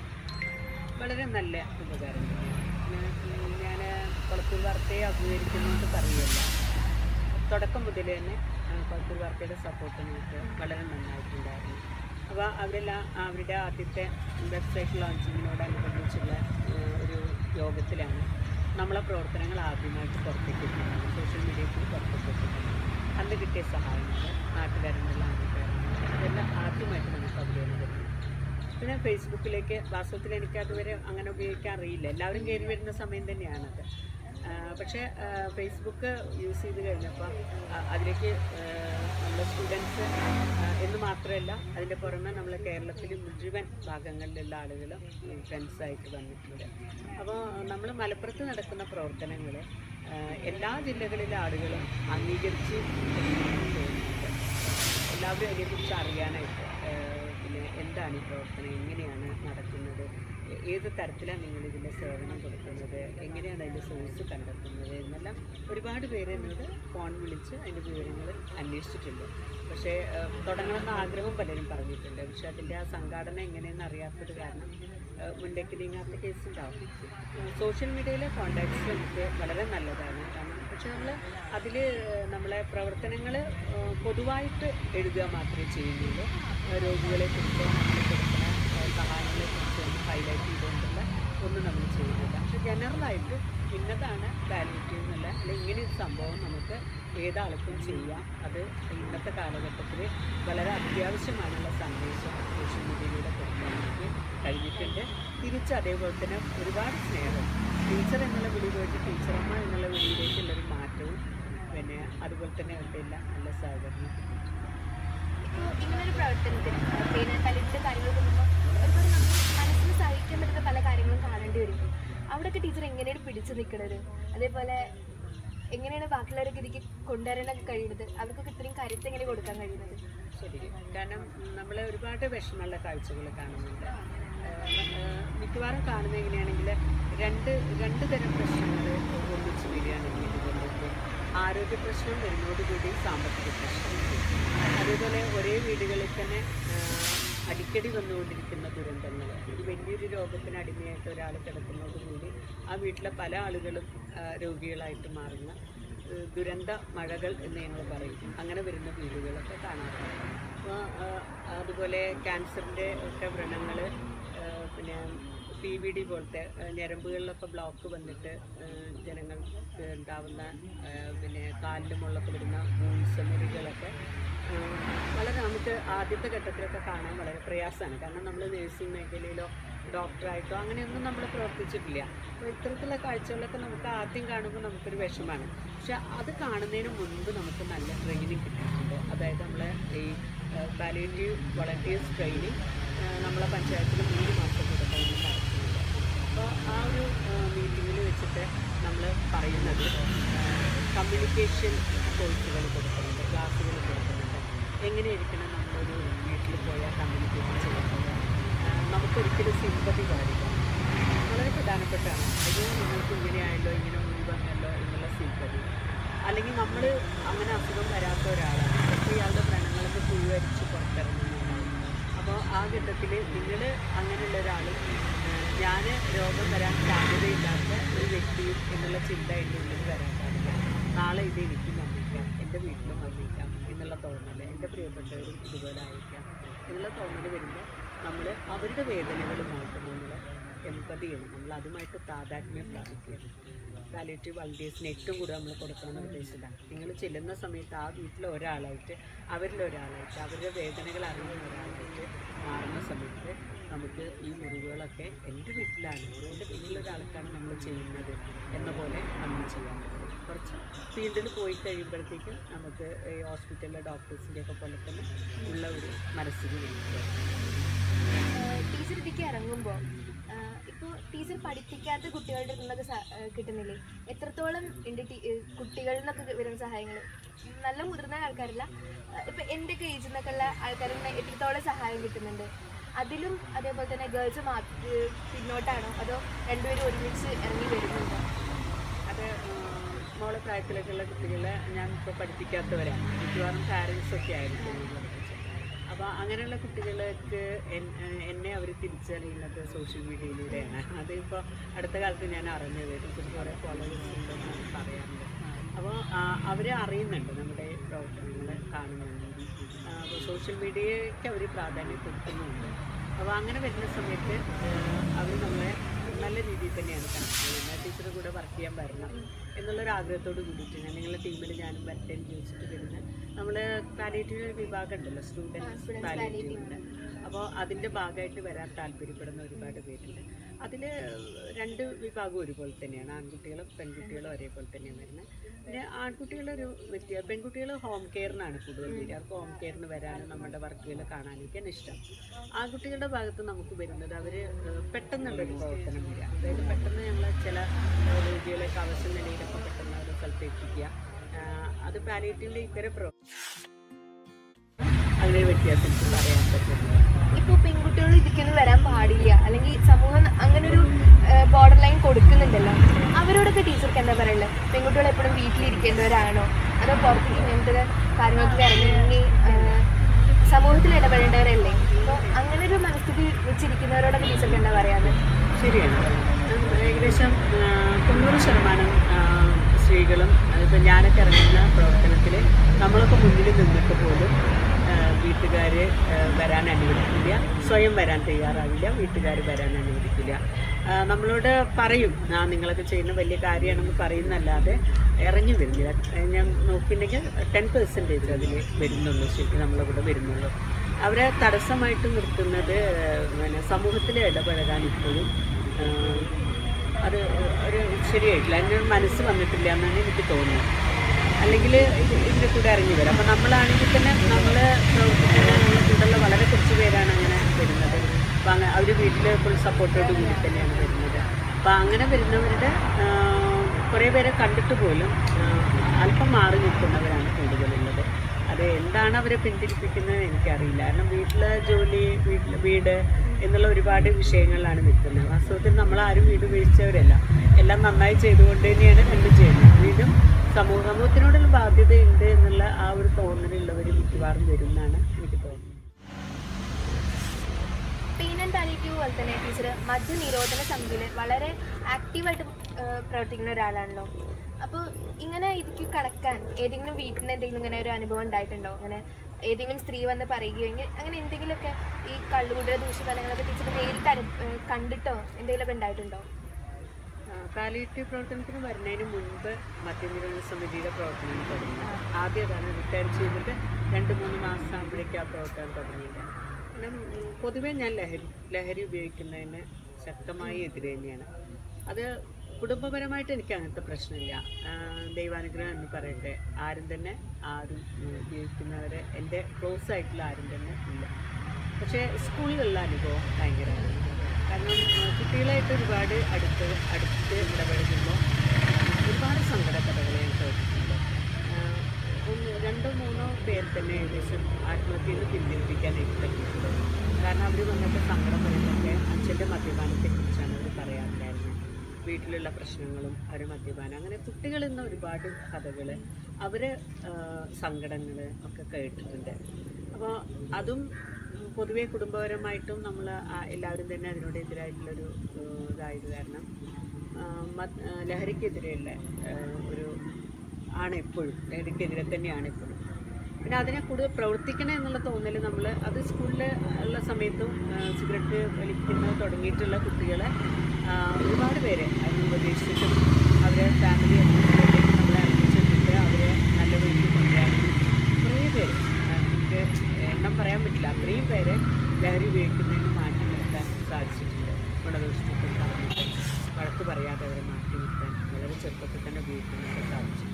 വളരെ നല്ല ഉപകാരം ഞാൻ കൊളത്തൂർ വാർത്തയെ അഭിമുഖീകരിക്കുന്നതുകൊണ്ട് പറയുകയല്ല തുടക്കം മുതൽ തന്നെ ആ, കൊളത്തൂർ വാർത്തയുടെ സപ്പോർട്ട് നമുക്ക് വളരെ നന്നായിട്ടുണ്ടായിരുന്നു അപ്പോൾ അവരെല്ലാം അവരുടെ ആദ്യത്തെ വെബ്സൈറ്റ് ലോഞ്ചിങ്ങിനോടനുബന്ധിച്ചുള്ള ആ, ഒരു യോഗത്തിലാണ് നമ്മളെ പ്രവർത്തനങ്ങൾ ആദ്യമായിട്ട് പുറത്തേക്ക് എത്തുന്നത് സോഷ്യൽ മീഡിയയിൽ പുറത്തേക്ക് എത്തുന്നത് അന്ന് കിട്ടിയ സഹായങ്ങൾ നാട്ടുകാരിൽ നിന്നുള്ള അംഗീകാരങ്ങൾ ഇതെല്ലാം ആദ്യമായിട്ട് നമുക്ക് അതിലേക്ക് വരുന്നത് പിന്നെ ഫേസ്ബുക്കിലേക്ക് വാസ്തവത്തിൽ എനിക്ക് അതുവരെ അങ്ങനെ ഉപയോഗിക്കാൻ അറിയില്ല എല്ലാവരും കയറി വരുന്ന സമയം തന്നെയാണത് ആ, പക്ഷേ ആ, ഫേസ്ബുക്ക് യൂസ് ചെയ്ത് കഴിഞ്ഞപ്പോൾ ആ, അതിലേക്ക് നമ്മുടെ സ്റ്റുഡൻസ് എന്ന് മാത്രമല്ല അതിൻ്റെ പുറമെ നമ്മൾ കേരളത്തിൽ മുഴുവൻ ഭാഗങ്ങളിലുള്ള ആളുകളും ഫ്രണ്ട്സായിട്ട് വന്നിട്ടുണ്ട് അപ്പോൾ നമ്മൾ മലപ്പുറത്ത് നടക്കുന്ന പ്രവർത്തനങ്ങൾ എല്ലാ ജില്ലകളിലെ ആളുകളും അംഗീകരിച്ച് തോന്നുന്നുണ്ട് എല്ലാവരും അതിനെക്കുറിച്ച് അറിയാനായിട്ട് ഏഹ് പിന്നെ പിന്നെ എന്താണ് ഈ പ്രവർത്തനം എങ്ങനെയാണ് നടക്കുന്നത് എ- ഏത് തരത്തിലാണ് നിങ്ങൾ ഇതിൻ്റെ സേവനം കൊടുക്കുന്നത് എങ്ങനെയാണ് അതിൻ്റെ സോഴ്സ് കണ്ടെത്തുന്നത് എന്നെല്ലാം ഒരുപാട് പേര് എന്നോട് ഫോൺ വിളിച്ച് അതിൻ്റെ വിവരങ്ങൾ അന്വേഷിച്ചിട്ടുണ്ട് പക്ഷേ ഏഹ്, തുടങ്ങണമെന്ന ആഗ്രഹം പലരും പറഞ്ഞിട്ടുണ്ട് പക്ഷേ അതിൻ്റെ ആ സംഘാടന എങ്ങനെയെന്ന് അറിയാത്തത് കാരണം ഏഹ്, മുന്നേക്ക് നീങ്ങാത്ത കേസ് ഉണ്ടാവും സോഷ്യൽ മീഡിയയിലെ കോണ്ടാക്ട്സ് നമുക്ക് വളരെ നല്ലതാണ് കാരണം പക്ഷെ നമ്മൾ അതിൽ നമ്മളെ പ്രവർത്തനങ്ങൾ പൊതുവായിട്ട് എഴുതുക മാത്രമേ ചെയ്യുന്നുള്ളൂ ഏഹ്, രോഗികളെ കുറിച്ചോ നമ്മൾ കൊടുക്കുന്ന ഏഹ്, സഹായങ്ങളെ കുറിച്ചോ ഒന്നും ഹൈലൈറ്റ് ചെയ്തുകൊണ്ടുള്ള ഒന്നും നമ്മൾ ചെയ്യുന്നില്ല പക്ഷെ ജനറലായിട്ട് ഇന്നതാണ് പാലിയേറ്റീവ് എന്നുള്ള അല്ലെങ്കിൽ ഇങ്ങനെ ഒരു സംഭവം നമുക്ക് ഏതാൾക്കും ചെയ്യാം അത് ഇന്നത്തെ കാലഘട്ടത്തിൽ വളരെ അത്യാവശ്യമാണുള്ള സന്ദേശം സോഷ്യൽ മീഡിയയിലൂടെ കൊടുക്കാൻ എനിക്ക് കഴിഞ്ഞിട്ടുണ്ട് തിരിച്ച് അതേപോലെ തന്നെ ഒരുപാട് സ്നേഹം ടീച്ചർ എന്നുള്ള വിളി പോയിട്ട് ടീച്ചറമ്മ എന്നുള്ള വിളിയിലേക്കുള്ളൊരു മാറ്റവും പിന്നെ അതുപോലെ തന്നെ അവരുടെ എല്ലാം നല്ല സഹകരണം ഇപ്പോൾ ഇങ്ങനൊരു പ്രവർത്തനത്തിന് പിന്നെ കലിൻ്റെ കാര്യങ്ങൾ കൊടുക്കുമ്പോൾ ഒരുപാട് നമുക്ക് മനസ്സിന് സഹിക്കാൻ പറ്റുന്ന പല കാര്യങ്ങളും കാണേണ്ടി വരും അവിടെയൊക്കെ ടീച്ചർ എങ്ങനെയാണ് പിടിച്ചു നിൽക്കുന്നത് അതേപോലെ എങ്ങനെയാണ് ബാക്കിയുള്ളവരൊക്കെ ഇതിലേക്ക് കൊണ്ടുവരാനൊക്കെ കഴിയുന്നത് അവർക്കൊക്കെ ഇത്രയും കരുത്ത് എങ്ങനെ കൊടുക്കാൻ കഴിയുന്നത് ശരി കാരണം നമ്മൾ ഒരുപാട് വിഷമമുള്ള കാഴ്ചകൾ കാണുന്നുണ്ട് ഏഹ് ഏഹ് മിക്കവാറും കാണുന്നത് എങ്ങനെയാണെങ്കിൽ രണ്ട് രണ്ട് തരം പ്രശ്നങ്ങൾ ഒന്നിച്ച് വരികയാണെങ്കിൽ ഇതുകൊണ്ടിട്ട് ആരോഗ്യ പ്രശ്നം വരുന്നതോടുകൂടി സാമ്പത്തിക പ്രശ്നം അതേപോലെ ഒരേ വീടുകളിൽ തന്നെ ഏഹ് അടിക്കടി വന്നുകൊണ്ടിരിക്കുന്ന ദുരന്തങ്ങൾ ഒരു വലിയൊരു രോഗത്തിന് അടിമയായിട്ട് ഒരാൾ കിടക്കുന്നതോടുകൂടി ആ വീട്ടിലെ പല ആളുകളും ഏഹ് രോഗികളായിട്ട് മാറുന്ന ഏഹ് ദുരന്ത മഴകൾ എന്ന് ഞങ്ങൾ പറയും അങ്ങനെ വരുന്ന വീടുകളൊക്കെ കാണാറുണ്ട് അപ്പോൾ അതുപോലെ ക്യാൻസറിൻ്റെ ഒക്കെ വ്രണങ്ങൾ പിന്നെ പി വി ഡി പോലത്തെ ഏഹ് ഞരമ്പുകളിലൊക്കെ ബ്ലോക്ക് വന്നിട്ട് ഏഹ് ജനങ്ങൾക്ക് ഉണ്ടാവുന്ന ഏഹ് പിന്നെ കാലിലും മുള്ളൊക്കെ വരുന്ന വൂൺസ് മുറികളൊക്കെ ഏഹ് വളരെ നമുക്ക് ആദ്യത്തെ ഘട്ടത്തിലൊക്കെ കാണാൻ വളരെ പ്രയാസമാണ് കാരണം നമ്മൾ നേഴ്സിംഗ് മേഖലയിലോ ഡോക്ടറായിട്ടോ അങ്ങനെയൊന്നും നമ്മൾ പ്രവർത്തിച്ചിട്ടില്ല അപ്പോൾ ഇത്തരത്തിലുള്ള കാഴ്ചകളൊക്കെ നമുക്ക് ആദ്യം കാണുമ്പോൾ നമുക്കൊരു വിഷമാണ് പക്ഷെ അത് കാണുന്നതിന് മുൻപ് നമുക്ക് നല്ല ട്രെയിനിങ് കിട്ടിയിട്ടുണ്ട് അതായത് നമ്മളെ ഈ പാലിയേറ്റീവ് വളണ്ടിയേഴ്സ് ട്രെയിനിങ് നമ്മളെ പഞ്ചായത്തിൽ മൂന്ന് മാസം കൂടെ ട്രെയിനിങ് നടത്തുന്നുണ്ട് അപ്പോൾ ആ ഒരു മീറ്റിങ്ങിൽ വെച്ചിട്ട് നമ്മൾ പറയുന്നത് കമ്മ്യൂണിക്കേഷൻ കോഴ്സുകൾ കൊടുക്കുന്നുണ്ട് ക്ലാസ്സുകൾ കൊടുക്കുന്നുണ്ട് എങ്ങനെയായിരിക്കണം നമ്മളൊരു വീട്ടിൽ പോയാൽ കമ്മ്യൂണിക്കേഷൻ ചെയ്യുന്നത് ആ, നമുക്കൊരിക്കലും സിമ്പതി പാടില്ല വളരെ പ്രധാനപ്പെട്ടാണ് അയ്യോ നിങ്ങൾക്ക് ഇങ്ങനെയായല്ലോ ഇങ്ങനെ മുന്നിൽ വന്നല്ലോ എന്നുള്ള സിമ്പതി അല്ലെങ്കിൽ നമ്മൾ അങ്ങനെ അസുഖം വരാത്ത ഒരാളാണ് പക്ഷേ ഇയാളുടെ വ്രണങ്ങൾക്ക് പുഴുവരിച്ച് പുറത്തിറങ്ങുന്നുണ്ടാവും അപ്പോൾ ആ ഘട്ടത്തിൽ നിങ്ങൾ അങ്ങനെയുള്ള ഒരാൾ ഞാൻ രോഗം വരാൻ സാധ്യതയില്ലാത്ത ഒരു വ്യക്തിയും എന്നുള്ള ചിന്ത എൻ്റെ ഉള്ളിൽ വരാൻ പാടില്ല നാളെ ഇത് എനിക്കും വന്നിക്കാം എൻ്റെ വീട്ടിലും വന്നിക്കാം എന്നുള്ള തോന്നൽ എൻ്റെ പ്രിയപ്പെട്ടവരും ഇതുപോലെ ആയിരിക്കാം എന്നുള്ള തോന്നൽ വരുമ്പോൾ നമ്മൾ അവരുടെ വേദനകളുമായിട്ട് നമ്മൾ എമ്പതി ചെയ്യണം നമ്മൾ അതുമായിട്ട് താതാത്മ്യം പ്രാപിക്കുകയാണ് പാലിയേറ്റീവ് വളണ്ടിയേഴ്സിന് ഏറ്റവും കൂടുതൽ നമ്മൾ കൊടുക്കണം എന്ന് ഉദ്ദേശിച്ചതാണ് നിങ്ങൾ ചെല്ലുന്ന സമയത്ത് ആ വീട്ടിലെ ഒരാളായിട്ട് അവരിൽ ഒരാളായിട്ട് അവരുടെ വേദനകൾ അറിയുന്ന ഒരാളായിട്ട് മാറുന്ന സമയത്ത് നമുക്ക് ഈ മുറിവുകളൊക്കെ എൻ്റെ വീട്ടിലാണ് എൻ്റെ വീട്ടിലൊരാൾക്കാണ് നമ്മൾ ചെയ്യുന്നത് എന്ന പോലെ നമ്മൾ ചെയ്യാൻ പറ്റും കുറച്ച് ഫീൽഡിൽ പോയി കഴിയുമ്പോഴത്തേക്കും നമുക്ക് ഈ ഹോസ്പിറ്റലിലെ ഡോക്ടേഴ്സിൻ്റെ ഒക്കെ പോലെ തന്നെ ഉള്ള ഒരു മനസ്സിന് വേണ്ടിയിട്ട് ടീച്ചർ ഇതിലേക്ക് ഇറങ്ങുമ്പോൾ ഇപ്പോൾ ടീച്ചർ പഠിപ്പിക്കാത്ത കുട്ടികളുടെ അടുത്ത് നിന്നൊക്കെ സ- ആ, കിട്ടുന്നില്ലേ എത്രത്തോളം ഉണ്ട് ടീ- ഏ, കുട്ടികളിൽ നിന്നൊക്കെ വരുന്ന സഹായങ്ങൾ നല്ല മുതിർന്ന ആൾക്കാരല്ല ഇപ്പം എൻ്റെയൊക്കെ ഏജിൽ നിന്നൊക്കെ ഉള്ള ആൾക്കാരിൽ നിന്ന് എത്രത്തോളം സഹായം കിട്ടുന്നുണ്ട് അതിലും അതേപോലെ തന്നെ ഗേൾസ് മാത്രം പിന്നോട്ടാണോ അതോ രണ്ടുപേരും ഒരുമിച്ച് ഇറങ്ങി വരുന്നുണ്ടോ അത് ഉം, മോളെ പ്രായത്തിലൊക്കെയുള്ള കുട്ടികളെ ഞാൻ ഇപ്പോൾ പഠിപ്പിക്കാത്തവരാണ് മിക്കവാറും പാരൻസ് ഒക്കെ ആയിരിക്കും നമ്മളെ പഠിപ്പിച്ചത്. അപ്പോൾ അങ്ങനെയുള്ള കുട്ടികൾക്ക് എൻ- എന്നെ അവർ തിരിച്ചറിയുന്നത് സോഷ്യൽ മീഡിയയിലൂടെയാണ് അതിപ്പോൾ അടുത്ത കാലത്ത് ഞാൻ അറിഞ്ഞത് എനിക്ക് കുറേ ഫോളോവേഴ്സ് ഉണ്ടെന്ന് പറയാറുണ്ട് അപ്പോൾ അവർ അറിയുന്നുണ്ട് നമ്മുടെ പ്രവർത്തനങ്ങൾ കാണുന്നുണ്ട് അപ്പോൾ സോഷ്യൽ മീഡിയയ്ക്ക് അവർ പ്രാധാന്യം കൊടുക്കുന്നുണ്ട് അപ്പോൾ അങ്ങനെ വരുന്ന സമയത്ത് അവർ നമ്മളെ നല്ല രീതിയിൽ തന്നെയാണ് കണക്ട് ചെയ്യുന്നത് ടീച്ചറുടെ കൂടെ വർക്ക് ചെയ്യാൻ വരണം എന്നുള്ളൊരു ആഗ്രഹത്തോട് കൂടിയിട്ട് ഞാൻ നിങ്ങളുടെ ടീമിൽ ഞാനും വരട്ടെ എന്ന് ചോദിച്ചിട്ട് വരുന്ന നമ്മൾ പാലിയേറ്റീവ് ഒരു വിഭാഗം ഉണ്ടല്ലോ സ്റ്റുഡൻസ് പാലിയേറ്റീവ് ഉണ്ട് അപ്പോൾ അതിൻ്റെ ഭാഗമായിട്ട് വരാൻ താല്പര്യപ്പെടുന്ന ഒരുപാട് പേരുണ്ട് അതിൽ രണ്ട് വിഭാഗവും ഒരുപോലെ തന്നെയാണ് ആൺകുട്ടികളും പെൺകുട്ടികളും ഒരേപോലെ തന്നെയാണ് വരുന്നത് പിന്നെ ആൺകുട്ടികളൊരു വ്യക്തി പെൺകുട്ടികൾ ഹോം കെയറിനാണ് കൂടുതൽ വരിക അവർക്ക് ഹോം കെയറിന് വരാനും നമ്മുടെ വർക്കുകൾ കാണാനൊക്കെയാണ് ഇഷ്ടം ആൺകുട്ടികളുടെ ഭാഗത്ത് നമുക്ക് വരുന്നത് അവർ പെട്ടെന്നുള്ളൊരു പ്രവർത്തനം വരിക അതായത് പെട്ടെന്ന് ഞങ്ങൾ ചില ഏഹ്, രോഗികളൊക്കെ അവശ നിലയിലൊക്കെ പെട്ടെന്ന് ഒരു സ്ഥലത്ത് എത്തിക്കുക ആഹ് അത് പാലിയേറ്റീവിൻ്റെ ഇത്തരം പ്രവർത്തനം അതിനൊരു വ്യത്യാസം എനിക്ക് പറയാൻ പറ്റുന്നത് ഇപ്പോൾ പെൺകുട്ടികൾ ഇതിക്കൊന്നും വരാൻ പാടില്ല അല്ലെങ്കിൽ സമൂഹം അങ്ങനെ ഒരു ബോർഡർ ലൈൻ കൊടുക്കുന്നുണ്ടല്ലോ അവരോടൊക്കെ ടീച്ചർക്ക് എന്താ പറയുള്ളത് പെൺകുട്ടികൾ എപ്പോഴും വീട്ടിലിരിക്കേണ്ടവരാണോ അതോ പുറത്ത് ഇങ്ങനത്തെ കാര്യങ്ങൾക്ക് ഇറങ്ങി ആ, സമൂഹത്തിൽ ഇടപെടേണ്ടവരല്ലേ അപ്പോൾ അങ്ങനെ ഒരു മനസ്ഥിതി വെച്ചിരിക്കുന്നവരോടൊക്കെ ടീച്ചർക്ക് എന്താ പറയാറ് ശരിയാണ് ഉം, ഏകദേശം ആ, തൊണ്ണൂറ് ശതമാനം ആ, സ്ത്രീകളും ഇപ്പം ഞാനൊക്കെ ഇറങ്ങുന്ന പ്രവർത്തനത്തിൽ നമ്മളൊക്കെ മുന്നിൽ നിന്നിട്ട് പോലും വീട്ടുകാർ വരാൻ അനുവദിക്കില്ല സ്വയം വരാൻ തയ്യാറാവില്ല വീട്ടുകാർ വരാൻ അനുവദിക്കില്ല ആ, നമ്മളോട് പറയും ആ നിങ്ങളൊക്കെ ചെയ്യുന്ന വലിയ കാര്യമാണെന്ന് പറയുന്നല്ലാതെ ഇറങ്ങി വരുന്നില്ല ആ, ഞാൻ നോക്കിയിട്ടുണ്ടെങ്കിൽ ടെൻ പെർസെൻറ്റേജ് അതിൽ വരുന്നുള്ളൂ ശരിക്കും നമ്മളിവിടെ വരുന്നുള്ളൂ അവരെ തടസ്സമായിട്ട് നിർത്തുന്നത് പിന്നെ സമൂഹത്തിൽ ഇടപഴകാൻ ഇപ്പോഴും ആ, അത് ഒരു ശരിയായിട്ടില്ല അതിനൊരു മനസ്സ് വന്നിട്ടില്ല എന്നാണ് എനിക്ക് തോന്നുന്നത് അല്ലെങ്കിൽ ഇതിൻ്റെ കൂടെ ഇറങ്ങി വരാം അപ്പോൾ നമ്മളാണെങ്കിൽ തന്നെ നമ്മൾ പ്രവർത്തിക്കുന്ന നമ്മുടെ കൂടെയുള്ള വളരെ കുറച്ച് പേരാണ് അങ്ങനെ വരുന്നത് അപ്പോൾ അങ്ങനെ അവർ വീട്ടിൽ ഫുൾ സപ്പോർട്ടോട് കൂടി തന്നെയാണ് വരുന്നത് അപ്പോൾ അങ്ങനെ വരുന്നവരുടെ ആ, കുറേ പേരെ കണ്ടിട്ട് പോലും ആ, അല്പം മാറി നിൽക്കുന്നവരാണ് കൂടുതലുള്ളത് അത് എന്താണ് അവരെ പിന്തിരിപ്പിക്കുന്നത് എനിക്കറിയില്ല കാരണം വീട്ടിലെ ജോലി വീട്ടിൽ വീട് എന്നുള്ള ഒരുപാട് വിഷയങ്ങളിലാണ് നിൽക്കുന്നത് വാസ്തവത്തിൽ നമ്മളാരും വീട് വീഴ്ചവരല്ല എല്ലാം നന്നായി ചെയ്തുകൊണ്ട് തന്നെയാണ് രണ്ടും ചെയ്യുന്നത് വീണ്ടും സമൂഹ സമൂഹത്തിനോടുള്ള ബാധ്യതയുണ്ട് എന്നുള്ള ആ ഒരു തോന്നലുള്ളവർ മിക്കവാറും വരും എന്നാണ് എനിക്ക് തോന്നുന്നത് പെയിൻ ആൻഡ് പാലിറ്റീവ് പോലെ തന്നെ ടീച്ചർ മദ്യനിരോധന സമിതിയിൽ വളരെ ആക്റ്റീവായിട്ട് പ്രവർത്തിക്കുന്ന ഒരാളാണല്ലോ അപ്പോൾ ഇങ്ങനെ ഇതിക്ക് കടക്കാൻ ഏതെങ്കിലും വീട്ടിൽ നിന്ന് എന്തെങ്കിലും ഇങ്ങനെ ഒരു അനുഭവം ഉണ്ടായിട്ടുണ്ടോ അങ്ങനെ ഏതെങ്കിലും സ്ത്രീ വന്ന് പറയുകയോ ഇങ്ങനെ അങ്ങനെ എന്തെങ്കിലുമൊക്കെ ഈ കള്ളുകൂടുന്ന ദൂഷ്യഫലങ്ങളൊക്കെ ടീച്ചർ നേരിട്ട് അനു ഏഹ് കണ്ടിട്ടോ എന്തെങ്കിലുമൊക്കെ ഉണ്ടായിട്ടുണ്ടോ പാലിയേറ്റീവ് പ്രവർത്തനത്തിന് വരുന്നതിന് മുൻപ് മദ്യനിരോധന സമിതിയുടെ പ്രവർത്തനം തുടങ്ങി ആദ്യം അതാണ് റിട്ടയർ ചെയ്തിട്ട് രണ്ട് മൂന്ന് മാസം ആകുമ്പോഴേക്കും ആ പ്രവർത്തനം തുടങ്ങിയത് കാരണം ഉം, പൊതുവേ ഞാൻ ലഹരി ലഹരി ഉപയോഗിക്കുന്നതിന് ശക്തമായി എതിരെ തന്നെയാണ് അത് കുടുംബപരമായിട്ട് എനിക്ക് അങ്ങനത്തെ പ്രശ്നമില്ല ആ, ദൈവാനുഗ്രഹം എന്ന് പറയട്ടെ ആരും തന്നെ ആരും ഉം, ഉപയോഗിക്കുന്നവരെ എൻ്റെ ക്ലോസ് ആയിട്ടുള്ള ആരും തന്നെ ഇല്ല പക്ഷേ സ്കൂളിലുള്ള അനുഭവം ഭയങ്കരമാണ് കാരണം ആ, കുട്ടികളായിട്ട് ഒരുപാട് അടുത്ത് അടുത്ത് ഇടപഴകുമ്പോൾ ഒരുപാട് സങ്കട കഥകൾ ഞാൻ കേട്ടിട്ടുണ്ട് ആ, ഒന്ന് രണ്ടോ മൂന്നോ പേർ തന്നെ ഏകദേശം ആത്മഹത്യയിൽ നിന്ന് പിന്തിരിപ്പിക്കാനായിട്ട് പറ്റിയിട്ടുണ്ട് കാരണം അവർ വന്നിട്ട് സങ്കടം പറയുന്നതൊക്കെ അച്ഛൻ്റെ മദ്യപാനത്തെക്കുറിച്ചാണ് അവർ പറയാറുണ്ടായിരുന്നത് വീട്ടിലുള്ള പ്രശ്നങ്ങളും അവർ മദ്യപാനം അങ്ങനെ കുട്ടികളിൽ നിന്ന് ഒരുപാട് കഥകൾ അവർ സങ്കടങ്ങൾ ഒക്കെ കേട്ടിട്ടുണ്ട് അപ്പോൾ അതും പൊതുവെ കുടുംബപരമായിട്ടും നമ്മൾ എല്ലാവരും തന്നെ അതിനോട് എതിരായിട്ടുള്ളൊരു ഏഹ്, ഇതായത് കാരണം ആ, മത്- ആ, ലഹരിക്കെതിരെയുള്ള ഏഹ്, ഒരു ആണ് എപ്പോഴും ലഹരിക്കെതിരെ തന്നെയാണ് എപ്പോഴും പിന്നെ അതിനെ കൂടുതൽ പ്രവർത്തിക്കണം എന്നുള്ള തോന്നൽ നമ്മൾ അത് സ്കൂളിൽ ഉള്ള സമയത്തും ആ, സിഗരറ്റ് വലിക്കുന്നത് തുടങ്ങിയിട്ടുള്ള കുട്ടികളെ ആ, ഒരുപാട് പേരെ അതിന് ഉപദേശിച്ചിട്ടും അവരെ ഫാമിലി നമ്മളെ അറിയിച്ചിട്ട് അവരെ നല്ല വഴിക്ക് കൊണ്ടുവരാനും കുറേ പേര് ആ, എനിക്ക് എണ്ണം പറയാൻ പറ്റില്ല അത്രയും പേരെ ലഹരി ഉപയോഗിക്കുന്നതിന് മാറ്റി നിർത്താൻ സാധിച്ചിട്ടുണ്ട് ഗുണദോഷത്തിൽ പറഞ്ഞിട്ട് വഴക്ക് പറയാതെ അവരെ മാറ്റി നിർത്താൻ വളരെ ചെറുപ്പത്തിൽ തന്നെ ഉപയോഗിക്കുന്നതിന് സാധിച്ചിട്ടുണ്ട്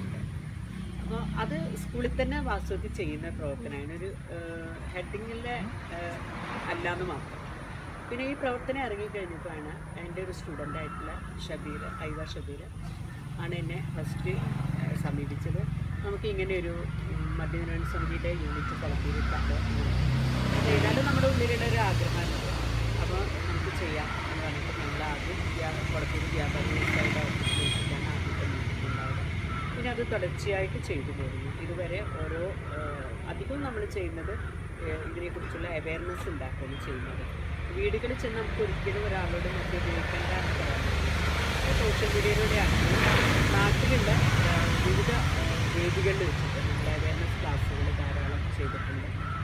അപ്പോൾ അത് സ്കൂളിൽ തന്നെ വാസ്തവത്തിൽ ചെയ്യുന്ന പ്രവർത്തനമാണ് ഒരു ഹെഡിങ്ങിലെ അല്ലാന്ന് മാത്രം പിന്നെ ഈ പ്രവർത്തനം ഇറങ്ങിക്കഴിഞ്ഞപ്പോഴാണ് എൻ്റെ ഒരു സ്റ്റുഡൻ്റ് ആയിട്ടുള്ള ഷബീർ ഐവ ഷബീർ ആണ് എന്നെ ഫസ്റ്റ് സമീപിച്ചത് നമുക്ക് ഇങ്ങനെ ഒരു മദ്യനിരോധന സമിതിയുടെ യൂണിറ്റ് കൊളത്തീരിട്ടാണ് അത് ഏതായാലും നമ്മുടെ ഉള്ളിലുള്ള ഒരു ആഗ്രഹമാണ് അപ്പോൾ നമുക്ക് ചെയ്യാം എന്ന് പറഞ്ഞിട്ട് ഞങ്ങൾ ആദ്യം വ്യാ- കൊളത്തൂർ വ്യാപാര വ്യവസായ ഓഫീസിലേക്കാണ് ആദ്യത്തെ മീറ്റിംഗ് ഉണ്ടായത് പിന്നെ അത് തുടർച്ചയായിട്ട് ചെയ്തു പോകുന്നു ഇതുവരെ ഓരോ ഏഹ്, അധികവും നമ്മൾ ചെയ്യുന്നത് ഏഹ്, ഇതിനെക്കുറിച്ചുള്ള അവയർനെസ് ഉണ്ടാക്കുകയാണ് ചെയ്യുന്നത് വീടുകളിൽ ചെന്ന് നമുക്ക് ഒരിക്കലും ഒരാളോട് മദ്യം ഉപയോഗിക്കേണ്ട എന്ന് പറയാൻ പറ്റില്ല സോഷ്യൽ മീഡിയയിലൂടെയാണ് നാട്ടിലുള്ള ഏഹ്, വിവിധ ഏഹ്, വേദികളിൽ വെച്ചിട്ട് നമ്മൾ അവയർനെസ് ക്ലാസ്സുകൾ ധാരാളം ചെയ്തിട്ടുണ്ട്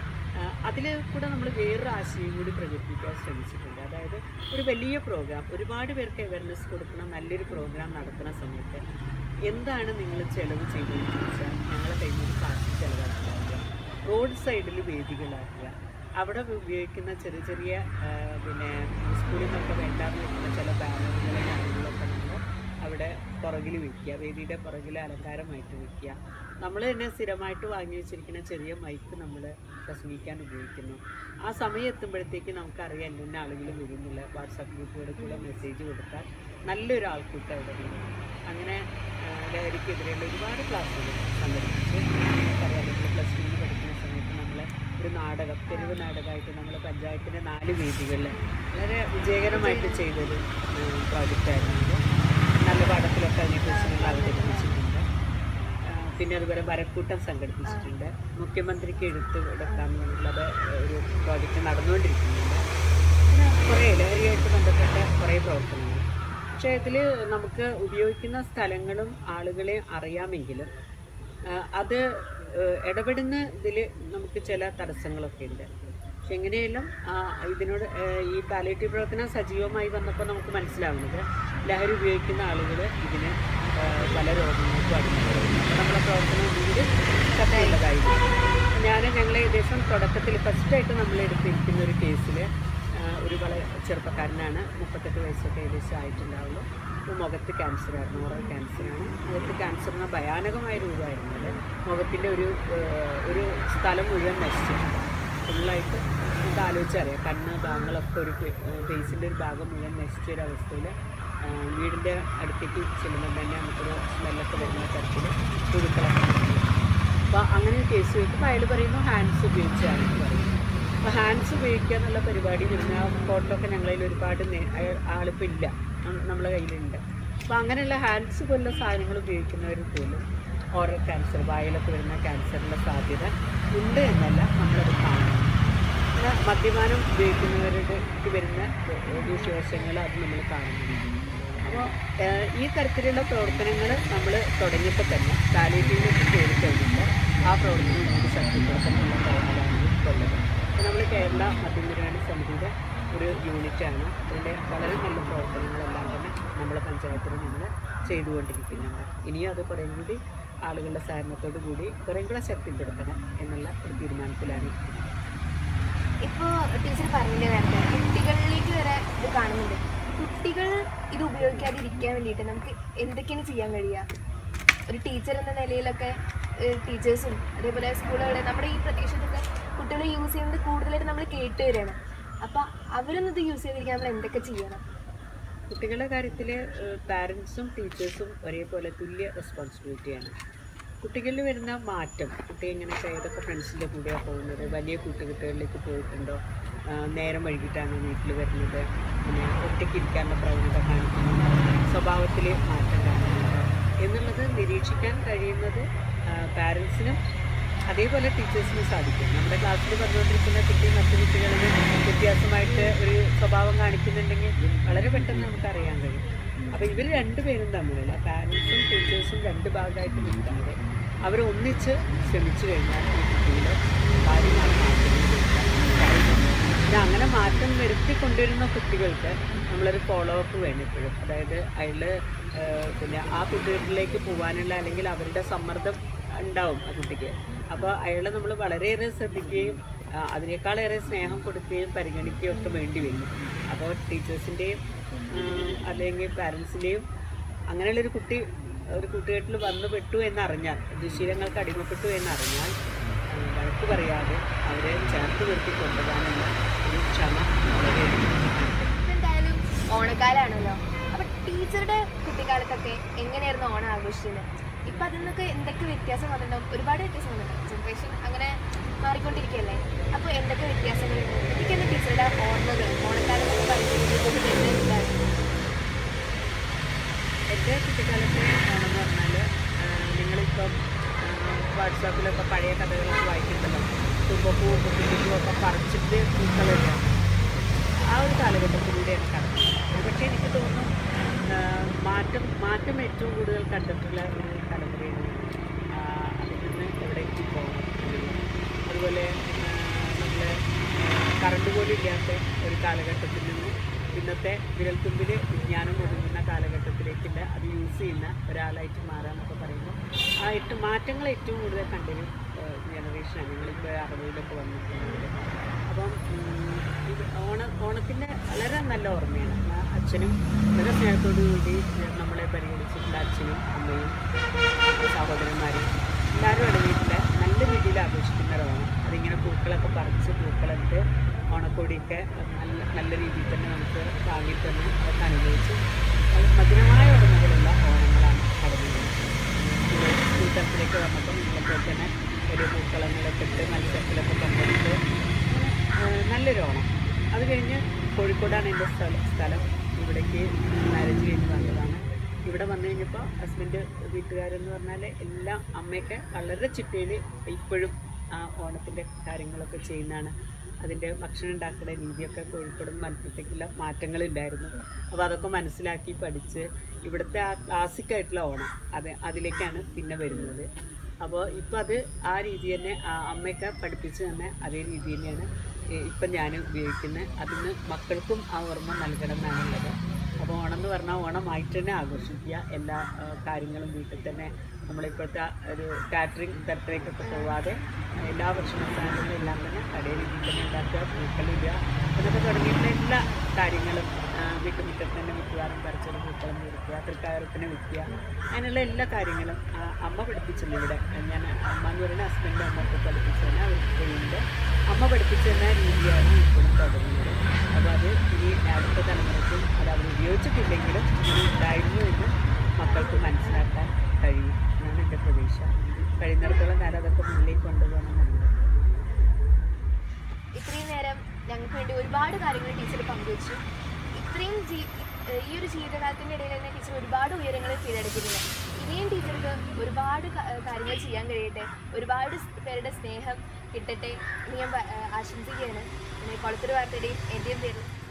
അതിൽ കൂടെ നമ്മൾ വേറൊരു ആശയം കൂടി പ്രകടിപ്പിക്കാൻ ശ്രമിച്ചിട്ടുണ്ട് അതായത് ഒരു വലിയ പ്രോഗ്രാം ഒരുപാട് പേർക്ക് അവയർനെസ് കൊടുക്കുന്ന നല്ലൊരു പ്രോഗ്രാം നടത്തുന്ന സമയത്ത് എന്താണ് നിങ്ങൾ ചിലവ് ചെയ്തതെന്ന് ചോദിച്ചാൽ ഞങ്ങളെ കയ്യിൽ നിന്ന് കാശ് ചിലവാക്കില്ല റോഡ് സൈഡിൽ വേദികളാക്കുക അവിടെ ഉപയോഗിക്കുന്ന ചെറിയ ചെറിയ ആ, പിന്നെ സ്കൂളിൽ നിന്നൊക്കെ വേണ്ടാന്ന് വെക്കുന്ന ചില ബാനറുകളും കാര്യങ്ങളൊക്കെ നമ്മൾ അവിടെ പുറകിൽ വയ്ക്കുക വേദിയുടെ പുറകിൽ അലങ്കാരമായിട്ട് വയ്ക്കുക നമ്മൾ തന്നെ സ്ഥിരമായിട്ട് വാങ്ങി വെച്ചിരിക്കുന്ന ചെറിയ മൈക്ക് നമ്മൾ പ്രസംഗിക്കാൻ ഉപയോഗിക്കുന്നു ആ സമയം എത്തുമ്പോഴത്തേക്ക് നമുക്കറിയാം ഇന്ന ആളുകൾ വരുന്നില്ല വാട്സാപ്പ് ഗ്രൂപ്പുകളിൽ കൂടെ മെസ്സേജ് കൊടുത്താൽ നല്ലൊരു ആൾക്കൂട്ടം അവിടെ വരും അങ്ങനെ ആ, ലഹരിക്കെതിരെയുള്ള ഒരുപാട് ക്ലാസ്സുകൾ സംഘടിപ്പിച്ച് നമുക്കറിയാം നമ്മൾ പ്ലസ് ടുവിൽ പഠിക്കുന്ന സമയത്ത് നമ്മൾ ഒരു നാടകം തെരുവ് നാടകമായിട്ട് നമ്മൾ പഞ്ചായത്തിൻ്റെ നാല് വേദികളിൽ വളരെ വിജയകരമായിട്ട് ചെയ്തൊരു പ്രോജക്റ്റായിരുന്നു ഇത് നല്ല പാഠത്തിലൊക്കെ അതിനെക്കുറിച്ച് ഞങ്ങൾ അവതരിപ്പിച്ചിട്ടുണ്ട് ആ, പിന്നെ അതുപോലെ വരക്കൂട്ടം സംഘടിപ്പിച്ചിട്ടുണ്ട് മുഖ്യമന്ത്രിക്ക് എഴുത്ത് കൊടുക്കാൻ വേണ്ടിയുള്ളത് ഒരു പ്രോജക്റ്റ് നടന്നുകൊണ്ടിരിക്കുന്നുണ്ട് പിന്നെ കുറേ ലഹരിയായിട്ട് ബന്ധപ്പെട്ട കുറേ പ്രവർത്തനങ്ങൾ പക്ഷേ ഇതിൽ നമുക്ക് ഉപയോഗിക്കുന്ന സ്ഥലങ്ങളും ആളുകളെ അറിയാമെങ്കിലും ആ, അത് ഏഹ്, ഇടപെടുന്ന ഇതിൽ നമുക്ക് ചില തടസ്സങ്ങളൊക്കെ ഉണ്ട് പക്ഷെ എങ്ങനെയെങ്കിലും ആ, ഇതിനോട് ഏഹ്, ഈ പാലിയേറ്റീവ് പ്രവർത്തനം സജീവമായി വന്നപ്പോൾ നമുക്ക് മനസ്സിലാവുന്നത് ലഹരി ഉപയോഗിക്കുന്ന ആളുകൾ ഇതിന് ഏഹ്, പല രോഗങ്ങൾക്കും അടിമപ്പെടുന്നു അപ്പോൾ നമ്മളെ പ്രവർത്തനം ഒന്നുകൂടി ശക്തിയുള്ളതായിരുന്നു ഞാൻ ഞങ്ങൾ ഏകദേശം തുടക്കത്തിൽ ഫസ്റ്റായിട്ട് നമ്മൾ എടുത്തിരിക്കുന്ന ഒരു കേസിൽ ഒരു വളരെ ചെറുപ്പക്കാരനാണ് മുപ്പത്തെട്ട് വയസ്സൊക്കെ ഏകദേശം ആയിട്ടുണ്ടാവുള്ളൂ അപ്പോൾ മുഖത്ത് ക്യാൻസറായിരുന്നു ഓറൽ ക്യാൻസറാണ് മുഖത്ത് ക്യാൻസറിന് ഭയാനകമായ രൂപമായിരുന്നു അത് മുഖത്തിൻ്റെ ഒരു ഏഹ്, ഒരു സ്ഥലം മുഴുവൻ നശിച്ചിട്ടുണ്ട് ഫുള്ളായിട്ട് നമുക്ക് ആലോചിച്ചറിയാം കണ്ണ് ഭാഗങ്ങളൊക്കെ ഒരു ഫേസിൻ്റെ ഒരു ഭാഗം മുഴുവൻ നശിച്ച ഒരു അവസ്ഥയിൽ വീടിൻ്റെ അടുത്തേക്ക് ചെല്ലുമ്പോൾ തന്നെ നമുക്കൊരു സ്മെല്ലൊക്കെ വരുന്ന തരത്തിൽ പുഴുക്കളൊക്കെ അപ്പോൾ അങ്ങനെ ഒരു കേസ് വെക്കുമ്പോൾ അയാൾ പറയുന്നു ഹാൻഡ്സ് ഉപയോഗിച്ചാണ് പറയുന്നത് അപ്പോൾ ഹാൻഡ്സ് ഉപയോഗിക്കുക എന്നുള്ള പരിപാടി വരുന്ന ആ ഫോട്ടോ ഒക്കെ ഞങ്ങളതിൽ ഒരുപാട് നേ- അയാൾ ആളിപ്പോൾ ഇല്ല നം- നമ്മളെ കയ്യിലുണ്ട് അപ്പോൾ അങ്ങനെയുള്ള ഹാൻഡ്സ് പോലുള്ള സാധനങ്ങൾ ഉപയോഗിക്കുന്നവർ പോലും ഓറൽ ക്യാൻസർ വായിലൊക്കെ വരുന്ന ക്യാൻസറിൻ്റെ സാധ്യത ഉണ്ട് എന്നല്ല നമ്മളത് കാണുന്നു പിന്നെ മദ്യപാനം ഉപയോഗിക്കുന്നവരുടെ വരുന്ന ദൂഷ്യവശങ്ങൾ അത് നമ്മൾ കാണുന്നുണ്ട് അപ്പോൾ ഈ തരത്തിലുള്ള പ്രവർത്തനങ്ങൾ നമ്മൾ തുടങ്ങിയപ്പോൾ തന്നെ പാലിയേറ്റീവിലേക്ക് കയറി കഴിഞ്ഞിട്ട് ആ പ്രവർത്തനം നമുക്ക് ശക്തിപ്പെടുത്താനുള്ള പ്രവർത്തനമാണ് കൊല്ലത് അപ്പോൾ നമ്മൾ കേരള മദ്യനിർമ്മാണ സമിതിയുടെ ഒരു യൂണിറ്റാണ് അതിൻ്റെ വളരെ നല്ല പ്രവർത്തനങ്ങളെല്ലാം തന്നെ നമ്മുടെ പഞ്ചായത്തിൽ നമ്മൾ ചെയ്തുകൊണ്ടിരിക്കുന്നുണ്ട് ഇനിയും അത് കുറേ കൂടി ആളുകളുടെ സഹകരണത്തോടു കൂടി കുറേ കൂടെ ശക്തിപ്പെടുത്തണം എന്നുള്ള ഒരു തീരുമാനത്തിലാണ് ഇരിക്കുന്നത് ഇപ്പോൾ ടീച്ചർ പറഞ്ഞില്ലേ നേരത്തെ കുട്ടികളിലേക്ക് വരെ ഇത് കാണുന്നുണ്ട് കുട്ടികൾ ഇത് ഉപയോഗിക്കാതിരിക്കാൻ വേണ്ടിയിട്ട് നമുക്ക് എന്തൊക്കെയാണ് ചെയ്യാൻ കഴിയുക ഒരു ടീച്ചർ എന്ന നിലയിലൊക്കെ ടീച്ചേഴ്സും അതേപോലെ സ്കൂളുകൾ നമ്മുടെ ഈ പ്രദേശത്തൊക്കെ കുട്ടികൾ യൂസ് ചെയ്യുന്നത് കൂടുതലായിട്ട് നമ്മൾ കേട്ട് വരികയാണ് അപ്പം അവരൊന്നും ഇത് യൂസ് ചെയ്തിരിക്കാൻ നമ്മൾ എന്തൊക്കെ ചെയ്യണം കുട്ടികളുടെ കാര്യത്തിൽ പാരൻസും ടീച്ചേഴ്സും ഒരേപോലെ തുല്യ റെസ്പോൺസിബിലിറ്റിയാണ് കുട്ടികളിൽ വരുന്ന മാറ്റം കുട്ടി എങ്ങനെ ഏതൊക്കെ ഫ്രണ്ട്സിൻ്റെ കൂടെയാണ് പോകുന്നത് വലിയ കൂട്ടുകെട്ടുകളിലേക്ക് പോയിട്ടുണ്ടോ ആ, നേരം വൈകിട്ടാണ് വീട്ടിൽ വരുന്നത് പിന്നെ ഒറ്റയ്ക്ക് ഇരിക്കാനുള്ള പ്രവണത കാണിക്കുന്നുണ്ടോ സ്വഭാവത്തിൽ മാറ്റം കാണുന്നുണ്ടോ എന്നുള്ളത് നിരീക്ഷിക്കാൻ കഴിയുന്നത് പാരൻസിനും അതേപോലെ ടീച്ചേഴ്സിനും സാധിക്കും നമ്മുടെ ക്ലാസ്സിൽ പറഞ്ഞുകൊണ്ടിരിക്കുന്ന കുട്ടി മറ്റു കുട്ടികളിൽ വ്യത്യാസമായിട്ട് ഒരു സ്വഭാവം കാണിക്കുന്നുണ്ടെങ്കിൽ വളരെ പെട്ടെന്ന് നമുക്ക് അറിയാൻ കഴിയും അപ്പോൾ ഇവർ രണ്ടുപേരും തമ്മിലുള്ള പാരൻസും ടീച്ചേഴ്സും രണ്ട് ഭാഗമായിട്ട് നിൽക്കാതെ അവർ ഒന്നിച്ച് ശ്രമിച്ചു കഴിഞ്ഞാൽ ഈ കുട്ടിയിൽ കാര്യമായ മാറ്റങ്ങൾ വരുത്താൻ കഴിയും പിന്നെ അങ്ങനെ മാറ്റം വരുത്തി കൊണ്ടുവരുന്ന കുട്ടികൾക്ക് നമ്മളൊരു ഫോളോ അപ്പ് വേണം ഇപ്പോഴും അതായത് അയാൾ പിന്നെ ആ കുട്ടികളിലേക്ക് പോകാനുള്ള അല്ലെങ്കിൽ അവരുടെ സമ്മർദ്ദം ഉണ്ടാവും ആ കുട്ടിക്ക് അപ്പോൾ അയാളെ നമ്മൾ വളരെയേറെ ശ്രദ്ധിക്കുകയും ആ, അതിനേക്കാളേറെ സ്നേഹം കൊടുക്കുകയും പരിഗണിക്കുകയും ഒക്കെ വേണ്ടി വരും അപ്പോൾ ടീച്ചേഴ്സിൻ്റെയും അല്ലെങ്കിൽ പാരൻസിൻ്റെയും അങ്ങനെയുള്ളൊരു കുട്ടി ഒരു കൂട്ടുകെട്ടിൽ വന്നു പെട്ടു എന്നറിഞ്ഞാൽ ദുശീലങ്ങൾക്ക് അടിമപ്പെട്ടു എന്നറിഞ്ഞാൽ ആ, വഴക്ക് പറയാതെ അവരെ ചേർത്ത് നിർത്തി കൊണ്ടുപോകാനുള്ള ഒരു ക്ഷമ വളരെ എന്തായാലും ഓണക്കാലാണല്ലോ അപ്പൊ ടീച്ചറുടെ കുട്ടിക്കാലത്തൊക്കെ എങ്ങനെയായിരുന്നു ഓണം ആഘോഷിച്ചത് ഇപ്പൊ അതിൽ നിന്നൊക്കെ എന്തൊക്കെ വ്യത്യാസം വന്നിട്ടുണ്ടാവും ഒരുപാട് വ്യത്യാസം വന്നിട്ടുണ്ട് ജനറേഷൻ അങ്ങനെ മാറിക്കൊണ്ടിരിക്കുകയല്ലേ അപ്പോൾ എന്തൊക്കെ വ്യത്യാസങ്ങളുണ്ട് എന്തൊക്കെയാണ് ടീച്ചറുടെ ഓർമ്മകൾ ഓണക്കാലം എന്നൊക്കെ പറയുന്നത് എന്താണ് എൻ്റെ കുട്ടിക്കാലത്തെ ഓണമെന്ന് പറഞ്ഞാൽ നിങ്ങളിപ്പം വാട്സാപ്പിലൊക്കെ പഴയ കഥകളൊക്കെ വായിക്കുന്നുണ്ടല്ലോ തുമ്പപ്പൂവും കുട്ടിപ്പൂവും ഒക്കെ പറിച്ചിട്ട് പൂക്കളില്ല ആ ഒരു കാലഘട്ടത്തിലൂടെയാണ് കടന്നത് പക്ഷേ എനിക്ക് തോന്നുന്നു ആ, മാറ്റം മാറ്റം ഏറ്റവും കൂടുതൽ കണ്ടിട്ടുള്ള ഒരു തലമുറയാണ് ആ, അതിൽ നിന്ന് എവിടേക്ക് പോകണം എന്നുള്ളത്. അതുപോലെ നമ്മൾ കറണ്ട് പോലും ഇല്ലാത്ത ഒരു കാലഘട്ടത്തിൽ നിന്ന് ഇന്നത്തെ വിരൽത്തുമ്പിൽ വിജ്ഞാനം ഒതുങ്ങുന്ന കാലഘട്ടത്തിലേക്കുള്ള അത് യൂസ് ചെയ്യുന്ന ഒരാളായിട്ട് മാറുക എന്നൊക്കെ പറയുമ്പോൾ ആ എട്ട് മാറ്റങ്ങൾ ഏറ്റവും കൂടുതൽ കണ്ടൊരു ജനറേഷനാണ് ഞങ്ങളിപ്പോൾ അറുപതിലൊക്കെ വന്നിട്ടുണ്ടെങ്കിൽ അപ്പം ഉം, ഇത് ഓണ ഓണത്തിൻ്റെ വളരെ നല്ല ഓർമ്മയാണ് ആ അച്ഛനും വളരെ സ്നേഹത്തോടു കൂടി നമ്മളെ പരിഗണിച്ചിട്ടുള്ള അച്ഛനും അമ്മയും സഹോദരന്മാരും എല്ലാവരും ഇടവിട്ടിൽ നല്ല രീതിയിൽ ആഘോഷിക്കുന്ന ഒരു ഓണം അതിങ്ങനെ പൂക്കളൊക്കെ പറിച്ച് പൂക്കളിട്ട് ഓണക്കോടിയൊക്കെ നല്ല നല്ല രീതിയിൽ തന്നെ നമുക്ക് വാങ്ങി തന്നെ അതൊക്കെ അനുഭവിച്ച് അത് മധുരമായ ഓർമ്മകളുള്ള ഓണങ്ങളാണ് കടന്നു പോകുന്നത് സ്കൂൾ സ്കൂൾ തലത്തിലേക്ക് വന്നപ്പോൾ നിങ്ങളെപ്പോലെ തന്നെ വലിയ പൂക്കളങ്ങളൊക്കെ ഇട്ട് മത്സരത്തിലൊക്കെ പങ്കെടുത്ത് അങ്ങനെ, ആ, നല്ലൊരു ഓണം അത് കഴിഞ്ഞ് കോഴിക്കോടാണ് എൻ്റെ സ്ഥലം സ്ഥലം ഇവിടേക്ക് മാരേജ് കഴിഞ്ഞ് വന്നതാണ് ഇവിടെ വന്നു കഴിഞ്ഞപ്പോൾ ഹസ്ബൻഡ് വീട്ടുകാരെന്ന് പറഞ്ഞാൽ എല്ലാം അമ്മയൊക്കെ വളരെ ചിട്ടയിൽ ഇപ്പോഴും ആ ഓണത്തിൻ്റെ കാര്യങ്ങളൊക്കെ ചെയ്യുന്നതാണ് അതിൻ്റെ ഭക്ഷണം ഉണ്ടാക്കുന്ന രീതിയൊക്കെ കോഴിക്കോടും മലപ്പുറത്തേക്കുള്ള മാറ്റങ്ങളുണ്ടായിരുന്നു അപ്പോൾ അതൊക്കെ മനസ്സിലാക്കി പഠിച്ച് ഇവിടുത്തെ ആ ക്ലാസിക് ആയിട്ടുള്ള ഓണം അത് അതിലേക്കാണ് പിന്നെ വരുന്നത് അപ്പോൾ ഇപ്പോൾ അത് ആ രീതി തന്നെ ആ അമ്മയൊക്കെ പഠിപ്പിച്ച് തന്നെ അതേ രീതി തന്നെയാണ് ഏ, ഇപ്പം ഞാൻ ഉപയോഗിക്കുന്നത് അതിന് മക്കൾക്കും ആ ഓർമ്മ നൽകണം എന്നാണുള്ളത് അപ്പോൾ ഓണം എന്ന് പറഞ്ഞാൽ ഓണമായിട്ട് തന്നെ ആഘോഷിക്കുക എല്ലാ ആ, കാര്യങ്ങളും വീട്ടിൽ തന്നെ നമ്മളിപ്പോഴത്തെ ആ ഒരു കാറ്ററിംഗ് തരത്തിലേക്കൊക്കെ പോവാതെ എല്ലാ ഭക്ഷണ സാധനങ്ങളും എല്ലാം തന്നെ അതേ രീതിയിൽ തന്നെ ഉണ്ടാക്കുക പൂക്കളിടുക എന്നൊക്കെ തുടങ്ങിയിട്ടുള്ള എല്ലാ കാര്യങ്ങളും ആ, വീട്ടുമുറ്റത്ത് തന്നെ മിക്കവാറും പറിച്ചൊരു പൂക്കളം വിൽക്കുക തൃക്കായറത്തിന് വിൽക്കുക അങ്ങനെയുള്ള എല്ലാ കാര്യങ്ങളും ആ, അമ്മ പഠിപ്പിച്ചിട്ടുണ്ട് ഇവിടെ ഞാൻ അമ്മ എന്ന് പറയുന്ന ഹസ്ബൻഡ് അമ്മയൊക്കെ പഠിപ്പിച്ചു തന്നെ അവർ ചെയ്യുന്നുണ്ട് അമ്മ പഠിപ്പിച്ചു തന്ന രീതിയാണ് ഇപ്പോഴും തുടരുന്നത് അപ്പോൾ അത് ഇനി അടുത്ത തലമുറയ്ക്കും അത് അവർ ഉപയോഗിച്ചിട്ടില്ലെങ്കിലും ഇനി ഉണ്ടായിരുന്നു എന്ന് മക്കൾക്ക് മനസ്സിലാക്കാൻ കഴിയും എന്നാണ് എൻ്റെ പ്രതീക്ഷ കഴിയുന്നിടത്തോളം കാലം അതൊക്കെ മുന്നിലേക്ക് കൊണ്ടുപോകണമെന്നുണ്ട് ഇത്രയും നേരം ഞങ്ങൾക്ക് വേണ്ടി ഒരുപാട് കാര്യങ്ങൾ ടീച്ചർ പങ്കുവച്ചു ഇത്രയും ജീ ഈ ഒരു ജീവിതകാലത്തിൻ്റെ ഇടയിൽ തന്നെ ടീച്ചർ ഒരുപാട് ഉയരങ്ങൾ കീഴടക്കിയിട്ടുണ്ട് ഇനിയും ടീച്ചർക്ക് ഒരുപാട് ക- കാര്യങ്ങൾ ചെയ്യാൻ കഴിയട്ടെ ഒരുപാട് സ് പേരുടെ സ്നേഹം കിട്ടട്ടെ എന്ന് ഞാൻ പ- ആശംസിക്കുകയാണ് പിന്നെ കുളത്തൂർ വാർത്തയുടെയും എൻ്റെയും പേരിൽ